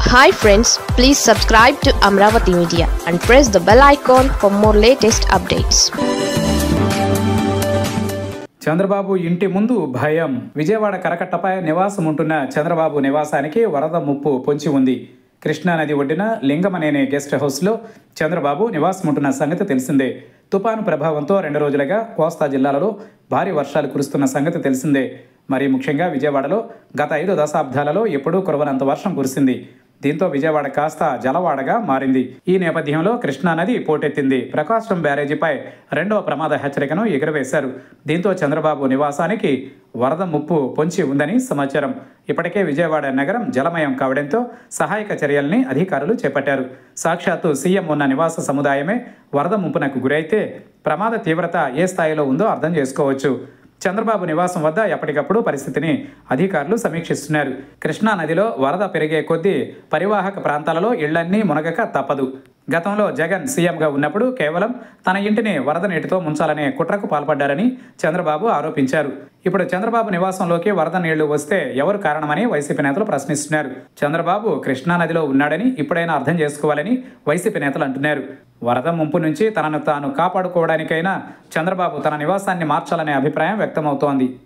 hi friends please subscribe to Amaravati media and press the bell icon for more latest updates Chandrababu ఇంటి ముందు భయం విజయవాడ కరకట్టపై నివాసం ఉంటున్న చంద్రబాబు నివాసానికి వరద ముప్పు పొంచి ఉంది కృష్ణానది ఒడ్డున లింగమనేని గెస్ట్ హౌస్లో చంద్రబాబు నివాసం ఉంటున్న సంగతి తెలిసిందే తుపాను ప్రభావంతో రెండు రోజులుగా కోస్తా జిల్లాలలో భారీ వర్షాలు కురుస్తున్న సంగతి తెలిసిందే మరి ముఖ్యంగా విజయవాడలో గత ఐదు దశాబ్దాలలో ఎప్పుడూ కురవనంత వర్షం కురిసింది దీంతో విజయవాడ కాస్త జలవాడగా మారింది ఈ నేపథ్యంలో కృష్ణానది పోటెత్తింది ప్రకాశం బ్యారేజీపై రెండవ ప్రమాద హెచ్చరికను ఎగురవేశారు దీంతో చంద్రబాబు నివాసానికి వరద ముప్పు పొంచి ఉందని సమాచారం ఇప్పటికే విజయవాడ నగరం జలమయం కావడంతో సహాయక చర్యల్ని అధికారులు చేపట్టారు సాక్షాత్తు సీఎం ఉన్న నివాస సముదాయమే వరద ముప్పునకు గురైతే ప్రమాద తీవ్రత ఏ స్థాయిలో ఉందో అర్థం చేసుకోవచ్చు చంద్రబాబు నివాసం వద్ద ఎప్పటికప్పుడు పరిస్థితిని అధికారులు సమీక్షిస్తున్నారు కృష్ణా నదిలో వరద పెరిగే కొద్దీ పరివాహక ప్రాంతాలలో ఇళ్లన్నీ మునగక తప్పదు గతంలో జగన్ సీఎంగా ఉన్నప్పుడు కేవలం తన ఇంటిని వరద నీటితో ముంచాలనే కుట్రకు పాల్పడ్డారని చంద్రబాబు ఆరోపించారు ఇప్పుడు చంద్రబాబు నివాసంలోకి వరద నీళ్లు వస్తే ఎవరు కారణమని వైసీపీ నేతలు ప్రశ్నిస్తున్నారు చంద్రబాబు కృష్ణా నదిలో ఉన్నాడని ఇప్పుడైనా అర్థం చేసుకోవాలని వైసీపీ నేతలు అంటున్నారు వరద ముంపు నుంచి తనను తాను కాపాడుకోవడానికైనా చంద్రబాబు తన నివాసాన్ని మార్చాలనే అభిప్రాయం వ్యక్తమవుతోంది